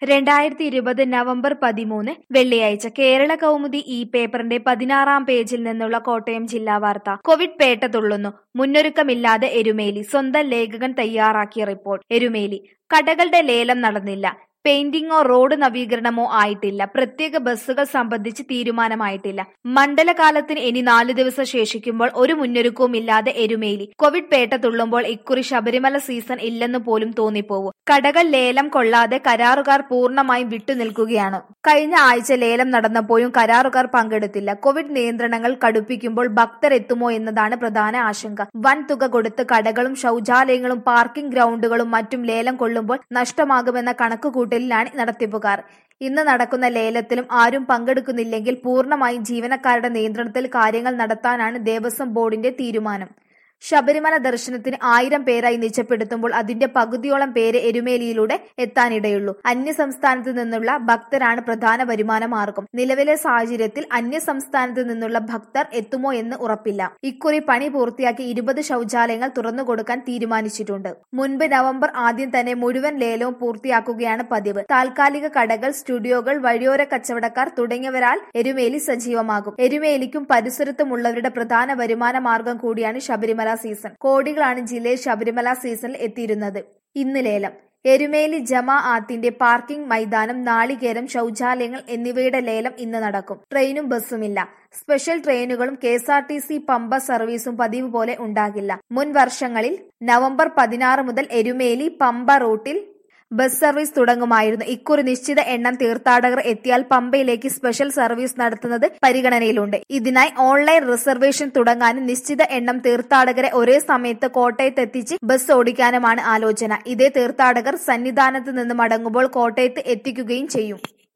രണ്ടായിരത്തി ഇരുപത് നവംബർ പതിമൂന്ന് വെള്ളിയാഴ്ച കേരള കൗമുദി ഈ പേപ്പറിന്റെ പതിനാറാം പേജിൽ നിന്നുള്ള കോട്ടയം ജില്ലാ വാർത്ത കോവിഡ് പേട്ട തുള്ളുന്നു മുന്നൊരുക്കമില്ലാതെ എരുമേലി സ്വന്തം ലേഖകൻ തയ്യാറാക്കിയ റിപ്പോർട്ട് എരുമേലി കടകളുടെ ലേലം നടന്നില്ല പെയിന്റിങ്ങോ റോഡ് നവീകരണമോ ആയിട്ടില്ല പ്രത്യേക ബസ്സുകൾ സംബന്ധിച്ച് തീരുമാനമായിട്ടില്ല മണ്ഡലകാലത്തിന് ഇനി നാലു ദിവസം ശേഷിക്കുമ്പോൾ ഒരു മുന്നൊരുക്കവും ഇല്ലാതെ എരുമേലി കോവിഡ് പേട്ട തുള്ളുമ്പോൾ ഇക്കുറി ശബരിമല സീസൺ ഇല്ലെന്ന് പോലും തോന്നിപ്പോവും കടകൾ ലേലം കൊള്ളാതെ കരാറുകാർ പൂർണ്ണമായും വിട്ടുനിൽക്കുകയാണ് കഴിഞ്ഞ ആഴ്ച ലേലം നടന്നപ്പോഴും കരാറുകാർ പങ്കെടുത്തില്ല കോവിഡ് നിയന്ത്രണങ്ങൾ കടുപ്പിക്കുമ്പോൾ ഭക്തർ എത്തുമോ എന്നതാണ് പ്രധാന ആശങ്ക വൻ തുക കൊടുത്ത് കടകളും ശൗചാലയങ്ങളും പാർക്കിംഗ് ഗ്രൗണ്ടുകളും മറ്റും ലേലം കൊള്ളുമ്പോൾ നഷ്ടമാകുമെന്ന കണക്കുകൂട്ടലിലാണ് നടത്തിപ്പുകാർ ഇന്ന് നടക്കുന്ന ലേലത്തിലും ആരും പങ്കെടുക്കുന്നില്ലെങ്കിൽ പൂർണ്ണമായും ജീവനക്കാരുടെ നിയന്ത്രണത്തിൽ കാര്യങ്ങൾ നടത്താനാണ് ദേവസ്വം ബോർഡിന്റെ തീരുമാനം ശബരിമല ദർശനത്തിന് ആയിരം പേരായി നിജപ്പെടുത്തുമ്പോൾ അതിന്റെ പകുതിയോളം പേര് എരുമേലിയിലൂടെ എത്താനിടയുള്ളൂ അന്യസംസ്ഥാനത്ത് നിന്നുള്ള ഭക്തരാണ് പ്രധാന വരുമാന മാർഗം നിലവിലെ സാഹചര്യത്തിൽ അന്യസംസ്ഥാനത്ത് നിന്നുള്ള ഭക്തർ എത്തുമോ എന്ന് ഉറപ്പില്ല ഇക്കുറി പണി പൂർത്തിയാക്കി ഇരുപത് ശൗചാലയങ്ങൾ തുറന്നുകൊടുക്കാൻ തീരുമാനിച്ചിട്ടുണ്ട് മുൻപ് നവംബർ ആദ്യം തന്നെ മുഴുവൻ ലേലവും പൂർത്തിയാക്കുകയാണ് പതിവ് താൽക്കാലിക കടകൾ സ്റ്റുഡിയോകൾ വഴിയോര കച്ചവടക്കാർ തുടങ്ങിയവരാൽ എരുമേലി സജീവമാകും എരുമേലിക്കും പരിസരത്തുമുള്ളവരുടെ പ്രധാന വരുമാന മാർഗം കൂടിയാണ് ശബരിമല സീസൺ കോടികളാണ് ജില്ലയിൽ ശബരിമല സീസണിൽ എത്തിയിരുന്നത് ഇന്ന് ലേലം എരുമേലി ജമാ ആത്തിന്റെ പാർക്കിംഗ് മൈതാനം നാളികേരം ശൗചാലയങ്ങൾ എന്നിവയുടെ ലേലം ഇന്ന് നടക്കും ട്രെയിനും ബസ്സുമില്ല സ്പെഷ്യൽ ട്രെയിനുകളും K S R T C Pamba സർവീസും പതിവ് പോലെ ഉണ്ടാകില്ല മുൻ വർഷങ്ങളിൽ നവംബർ പതിനാറ് മുതൽ എരുമേലി പമ്പ റൂട്ടിൽ ബസ് സർവീസ് തുടങ്ങുമായിരുന്നു ഇക്കുറി നിശ്ചിത എണ്ണം തീർത്ഥാടകർ എത്തിയാൽ പമ്പയിലേക്ക് സ്പെഷ്യൽ സർവീസ് നടത്തുന്നത് പരിഗണനയിലുണ്ട് ഇതിനായി ഓൺലൈൻ റിസർവേഷൻ തുടങ്ങാനും നിശ്ചിത എണ്ണം തീർത്ഥാടകരെ ഒരേ സമയത്ത് കോട്ടയത്ത് എത്തിച്ച് ബസ് ഓടിക്കാനുമാണ് ആലോചന ഇതേ തീർത്ഥാടകർ സന്നിധാനത്ത് നിന്ന് മടങ്ങുമ്പോൾ കോട്ടയത്ത് എത്തിക്കുകയും ചെയ്യും